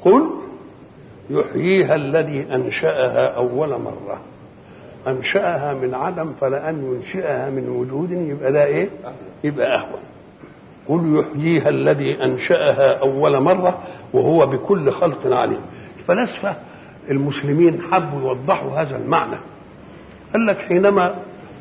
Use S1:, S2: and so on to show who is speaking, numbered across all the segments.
S1: قل يحييها الذي انشاها اول مره انشاها من عدم فلان ينشئها من وجود يبقى ده ايه يبقى اهون قل يحييها الذي انشاها اول مره وهو بكل خلق عليم الفلاسفه المسلمين حبوا يوضحوا هذا المعنى قال لك حينما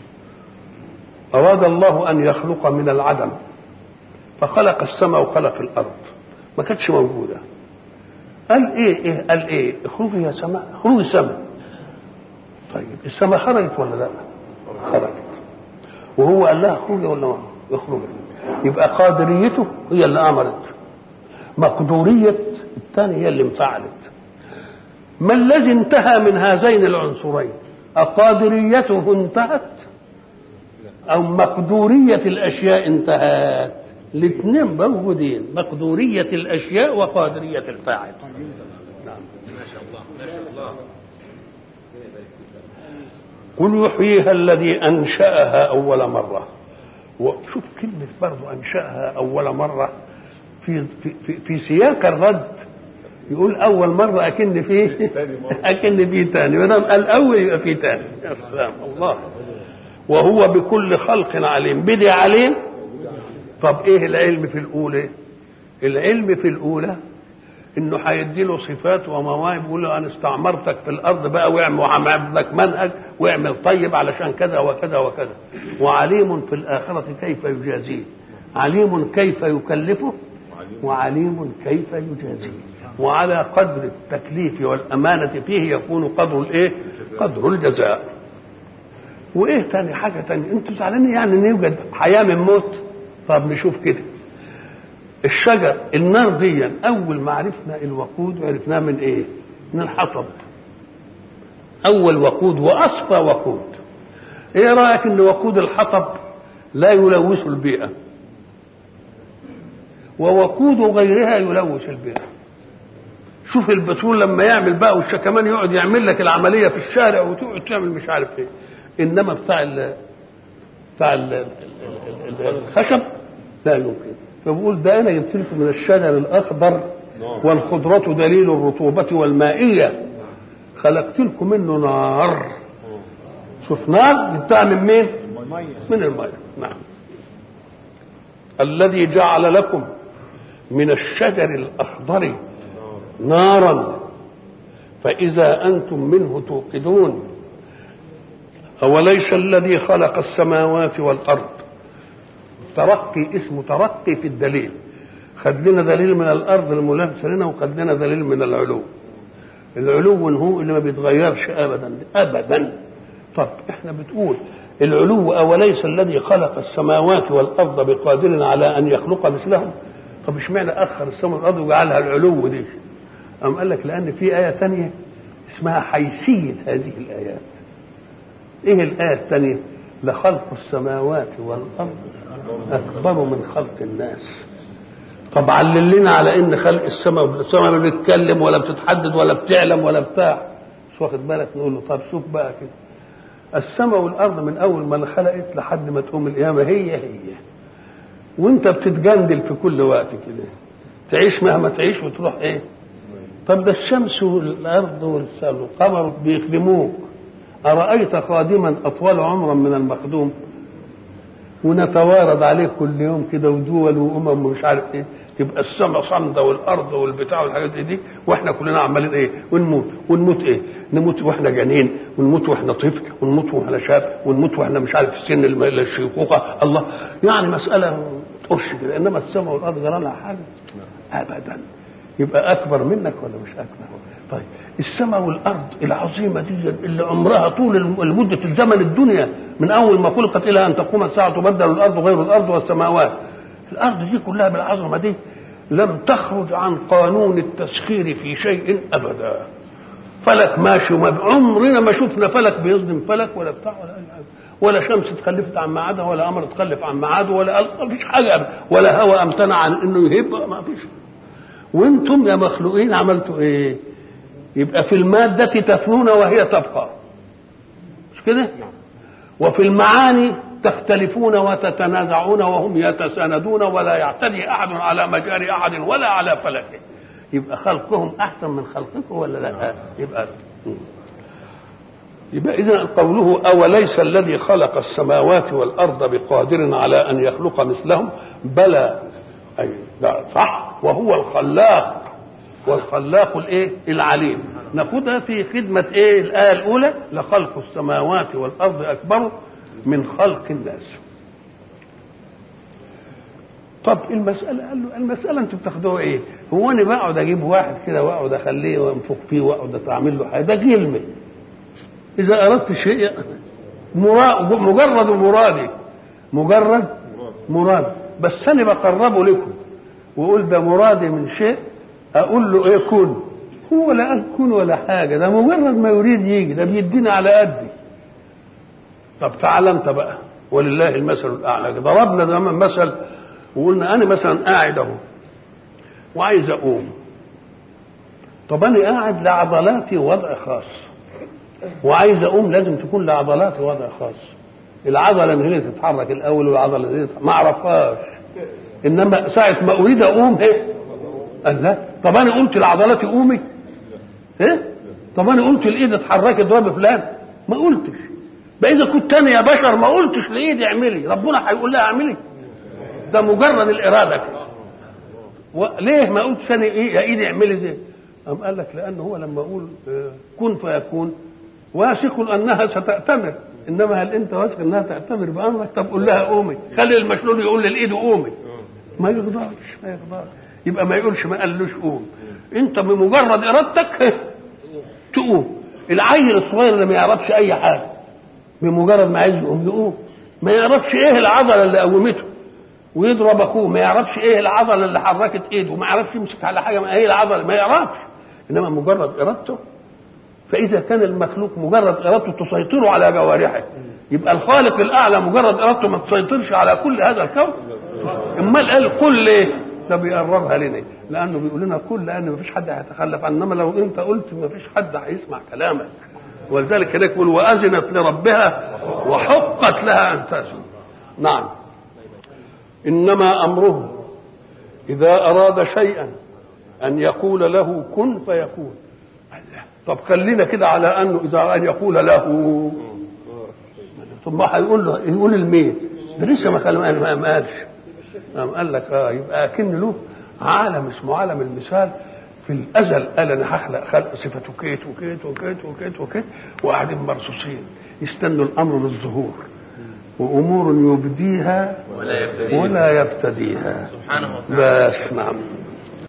S1: أراد الله أن يخلق من العدم فخلق السماء وخلق الأرض ما كانتش موجودة قال إيه إيه قال إيه اخرجي يا سماء اخرجي سماء طيب السماء خرجت ولا لا خرجت وهو قال لها اخرجي ولا ما اخرجي يبقى قادريته هي اللي أمرت مقدورية الثاني هي اللي انفعلت ما الذي انتهى من هذين العنصرين أقادريته انتهت أو مقدورية الأشياء انتهت الاثنين موجودين مقدورية الأشياء وقادرية الفاعل نعم.
S2: ما شاء الله ما شاء الله
S1: قل يحييها الذي أنشأها أول مرة وشوف كلمة برضو أنشأها أول مرة في, في, في, في سياق الرد يقول أول مرة أكن فيه أكن فيه تاني ما دام قال أول يبقى فيه تاني يا سلام الله وهو بكل خلق عليم بدي عليم طب ايه العلم في الاولى العلم في الاولى انه هيدي له صفات ومواهب يقول له انا استعمرتك في الارض بقى واعمل وهعمل لك منهج واعمل طيب علشان كذا وكذا وكذا وعليم في الاخره كيف يجازيه عليم كيف يكلفه وعليم كيف يجازيه وعلى قدر التكليف والامانه فيه يكون قدر الايه قدر الجزاء وايه تاني حاجه تانية انتوا زعلانين يعني ان يوجد حياه من موت طب نشوف كده الشجر النار دي اول ما عرفنا الوقود عرفناه من ايه من الحطب اول وقود واصفى وقود ايه رايك ان وقود الحطب لا يلوث البيئه ووقود غيرها يلوث البيئه شوف البترول لما يعمل بقى والشكمان يقعد يعمل لك العمليه في الشارع وتقعد تعمل مش عارف ايه انما بتاع ال بتاع ال الخشب لا يمكن فبقول ده انا جبت لكم من الشجر الاخضر والخضرة دليل الرطوبة والمائية خلقت لكم منه نار شوف نار جبتها من مين؟ من المية نعم الذي جعل لكم من الشجر الأخضر نارا فإذا أنتم منه توقدون أوليس الذي خلق السماوات والأرض ترقي اسمه ترقي في الدليل خد لنا دليل من الأرض الملامسة لنا وخد لنا دليل من العلو العلو هو اللي ما بيتغيرش أبدا أبدا طب احنا بتقول العلو أوليس الذي خلق السماوات والأرض بقادر على أن يخلق مثلهم طب اشمعنى أخر السماء والأرض وجعلها العلو دي أم قال لك لأن في آية ثانية اسمها حيثية هذه الآيات ايه الآية الثانية لخلق السماوات والأرض أكبر من خلق الناس طب علل لنا على ان خلق السماء السماء ما بتتكلم ولا بتتحدد ولا بتعلم ولا بتاع مش واخد بالك نقول له طب شوف بقى كده السماء والارض من اول ما خلقت لحد ما تقوم القيامه هي هي وانت بتتجندل في كل وقت كده تعيش مهما تعيش وتروح ايه طب ده الشمس والارض والقمر بيخدموك أرأيت خادما أطول عمرا من المخدوم ونتوارد عليه كل يوم كده ودول وأمم ومش عارف إيه تبقى السماء صامدة والأرض والبتاع والحاجات دي وإحنا كلنا عمالين إيه ونموت ونموت إيه نموت وإحنا جنين ونموت وإحنا طفل ونموت وإحنا شاب ونموت وإحنا مش عارف في سن الشيخوخة الله يعني مسألة تقش كده إنما السماء والأرض جرى لها حاجة أبدا يبقى أكبر منك ولا مش أكبر طيب السماء والارض العظيمه دي اللي عمرها طول المده الزمن الدنيا من اول ما خلقت الى ان تقوم الساعه تبدل الارض غير الارض والسماوات الارض دي كلها بالعظمه دي لم تخرج عن قانون التسخير في شيء ابدا فلك ماشي وما عمرنا ما شفنا فلك بيصدم فلك ولا بتاع ولا ولا شمس اتخلفت عن ميعادها ولا قمر اتخلف عن ميعاده ولا ما فيش حاجه أبدا. ولا هواء امتنع عن انه يهب ما فيش وانتم يا مخلوقين عملتوا ايه؟ يبقى في المادة تفنون وهي تبقى مش كده وفي المعاني تختلفون وتتنازعون وهم يتساندون ولا يعتدي أحد على مجاري أحد ولا على فلكه يبقى خلقهم احسن من خلقكم ولا لا يبقى يبقى اذا قوله اوليس الذي خلق السماوات والارض بقادر على ان يخلق مثلهم بلى اي لا صح وهو الخلاق والخلاق الايه العليم ناخدها في خدمه ايه الايه الاولى لخلق السماوات والارض اكبر من خلق الناس طب المسألة قال له المسألة أنتوا بتاخدوها إيه؟ هو أنا بقعد أجيب واحد كده وأقعد أخليه وأنفخ فيه وأقعد أعمل له حاجة ده كلمة إذا أردت شيء مراد مجرد مرادي مجرد مراد بس أنا بقربه لكم وأقول ده مرادي من شيء أقول له إيه كن هو لا قال كن ولا حاجة ده مجرد ما يريد يجي ده بيدينا على قدي طب تعال أنت بقى ولله المثل الأعلى ضربنا زمان مثل وقلنا انا مثلا قاعد اهو وعايز اقوم طب انا قاعد لعضلاتي وضع خاص وعايز اقوم لازم تكون لعضلاتي وضع خاص العضله اللي هي تتحرك الاول والعضله اللي ما اعرفهاش انما ساعه ما اريد اقوم ايه قال لا طب انا قلت لعضلاتي قومي ايه طب انا قلت الايد اتحركي اضربي فلان ما قلتش بقى اذا كنت انا يا بشر ما قلتش لايدي اعملي ربنا هيقول لها اعملي ده مجرد الاراده كده ليه ما قلتش انا ايه يا ايدي اعملي زي قام قال لك لانه هو لما اقول كن فيكون واثق انها ستأتمر انما هل انت واثق انها تأتمر بامرك طب قول لها قومي خلي المشلول يقول للايد قومي ما يقدرش ما يقدرش يبقى ما يقولش ما قالوش قوم انت بمجرد ارادتك تقوم العيل الصغير اللي ما يعرفش اي حاجه بمجرد ما عايز يقوم يقوم ما يعرفش ايه العضله اللي قومته ويضرب اخوه ما يعرفش ايه العضله اللي حركت ايده ما يعرفش يمسك على حاجه ما ايه العضله ما يعرفش انما مجرد ارادته فاذا كان المخلوق مجرد ارادته تسيطر على جوارحه يبقى الخالق الاعلى مجرد ارادته ما تسيطرش على كل هذا الكون امال قال كل ايه ده بيقربها لنا لانه بيقول لنا كل لان ما فيش حد هيتخلف انما لو انت قلت ما فيش حد هيسمع كلامك ولذلك هناك يقول واذنت لربها وحقت لها ان تسمع نعم انما امره اذا اراد شيئا ان يقول له كن فيكون طب خلينا كده على انه اذا ان يقول له ثم هيقول له يقول المين ده لسه ما قال ما قالش قام قال لك اه يبقى اكن له عالم اسمه عالم المثال في الازل قال انا هخلق خلق صفته كيت وكيت وكيت وكيت وكيت وقاعدين مرصوصين يستنوا الامر للظهور وامور يبديها
S2: ولا يبتديها
S1: ولا يبتديها
S2: سبحانه وتعالى
S1: بس نعم